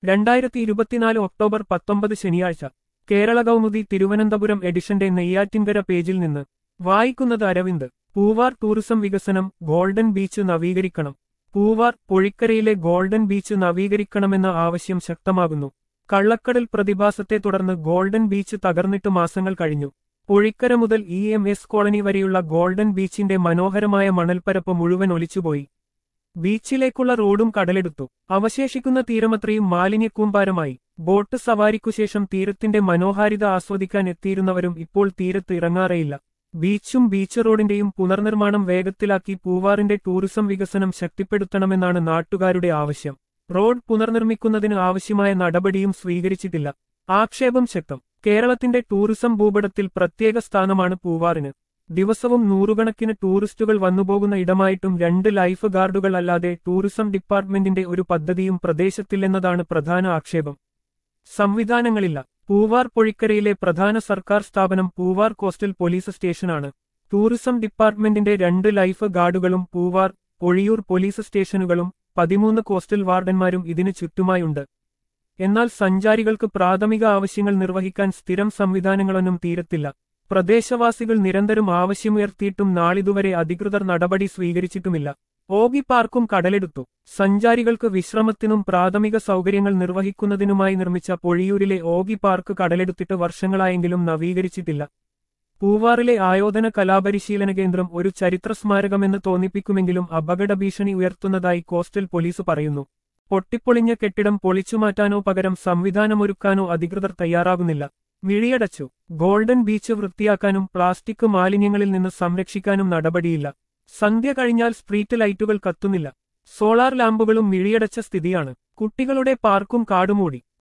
രണ്ടായിരത്തി ഇരുപത്തിനാല് ഒക്ടോബർ പത്തൊമ്പത് ശനിയാഴ്ച കേരള കൗമുദി തിരുവനന്തപുരം എഡിഷന്റെ നെയ്യാറ്റിൻകര പേജിൽ നിന്ന് വായിക്കുന്നത് അരവിന്ദ് പൂവാർ ടൂറിസം വികസനം ഗോൾഡൻ ബീച്ച് നവീകരിക്കണം പൂവാർ പൊഴിക്കരയിലെ ഗോൾഡൻ ബീച്ച് നവീകരിക്കണമെന്ന ആവശ്യം ശക്തമാകുന്നു കള്ളക്കടൽ പ്രതിഭാസത്തെ തുടർന്ന് ഗോൾഡൻ ബീച്ച് തകർന്നിട്ട് മാസങ്ങൾ കഴിഞ്ഞു പൊഴിക്കര മുതൽ ഇ എം എസ് കോളനി വരെയുള്ള ഗോൾഡൻ ബീച്ചിന്റെ മനോഹരമായ മണൽപ്പരപ്പ് മുഴുവൻ ഒലിച്ചുപോയി ബീച്ചിലേക്കുള്ള റോഡും കടലെടുത്തു അവശേഷിക്കുന്ന തീരമത്രയും മാലിന്യക്കൂമ്പാരമായി ബോട്ട് സവാരിക്കുശേഷം തീരത്തിന്റെ മനോഹാരിത ആസ്വദിക്കാൻ എത്തിയിരുന്നവരും ഇപ്പോൾ തീരത്ത് ഇറങ്ങാറേയില്ല ബീച്ചും ബീച്ച് റോഡിന്റെയും പുനർനിർമ്മാണം വേഗത്തിലാക്കി പൂവാറിന്റെ ടൂറിസം വികസനം ശക്തിപ്പെടുത്തണമെന്നാണ് നാട്ടുകാരുടെ ആവശ്യം റോഡ് പുനർനിർമ്മിക്കുന്നതിന് ആവശ്യമായ നടപടിയും സ്വീകരിച്ചിട്ടില്ല ആക്ഷേപം ശക്തം കേരളത്തിന്റെ ടൂറിസം ഭൂപടത്തിൽ പ്രത്യേക സ്ഥാനമാണ് പൂവാറിന് ദിവസവും നൂറുകണക്കിന് ടൂറിസ്റ്റുകൾ വന്നുപോകുന്ന ഇടമായിട്ടും രണ്ട് ലൈഫ് ഗാർഡുകൾ അല്ലാതെ ടൂറിസം ഡിപ്പാർട്ട്മെന്റിന്റെ ഒരു പദ്ധതിയും പ്രദേശത്തില്ലെന്നതാണ് പ്രധാന ആക്ഷേപം സംവിധാനങ്ങളില്ല പൂവാർ പൊഴിക്കരയിലെ പ്രധാന സർക്കാർ സ്ഥാപനം പൂവാർ കോസ്റ്റൽ പോലീസ് സ്റ്റേഷനാണ് ടൂറിസം ഡിപ്പാർട്ട്മെന്റിന്റെ രണ്ട് ലൈഫ് ഗാർഡുകളും പൂവാർ പൊഴിയൂർ പോലീസ് സ്റ്റേഷനുകളും പതിമൂന്ന് കോസ്റ്റൽ വാർഡന്മാരും ഇതിനു ചുറ്റുമായുണ്ട് എന്നാൽ സഞ്ചാരികൾക്ക് പ്രാഥമിക ആവശ്യങ്ങൾ നിർവഹിക്കാൻ സ്ഥിരം സംവിധാനങ്ങളൊന്നും തീരത്തില്ല പ്രദേശവാസികൾ നിരന്തരം ആവശ്യമുയർത്തിയിട്ടും നാളിതുവരെ അധികൃതർ നടപടി സ്വീകരിച്ചിട്ടുമില്ല ഓഗി പാർക്കും കടലെടുത്തു സഞ്ചാരികൾക്ക് വിശ്രമത്തിനും പ്രാഥമിക സൗകര്യങ്ങൾ നിർവഹിക്കുന്നതിനുമായി നിർമ്മിച്ച പൊഴിയൂരിലെ ഓഗി പാർക്ക് കടലെടുത്തിട്ട് വർഷങ്ങളായെങ്കിലും നവീകരിച്ചിട്ടില്ല പൂവാറിലെ ആയോധന കലാപരിശീലന കേന്ദ്രം ഒരു ചരിത്ര സ്മാരകമെന്ന് തോന്നിപ്പിക്കുമെങ്കിലും അപകട ഭീഷണി ഉയർത്തുന്നതായി കോസ്റ്റൽ പോലീസ് പറയുന്നു പൊട്ടിപ്പൊളിഞ്ഞ കെട്ടിടം പൊളിച്ചുമാറ്റാനോ പകരം സംവിധാനമൊരുക്കാനോ അധികൃതർ തയ്യാറാകുന്നില്ല വിഴിയടച്ചു ഗോൾഡൻ ബീച്ച് വൃത്തിയാക്കാനും പ്ലാസ്റ്റിക് മാലിന്യങ്ങളിൽ നിന്ന് സംരക്ഷിക്കാനും നടപടിയില്ല സന്ധ്യ കഴിഞ്ഞാൽ സ്ട്രീറ്റ് ലൈറ്റുകൾ കത്തുന്നില്ല സോളാർ ലാമ്പുകളും മിഴിയടച്ച സ്ഥിതിയാണ് കുട്ടികളുടെ പാർക്കും കാടുമൂടി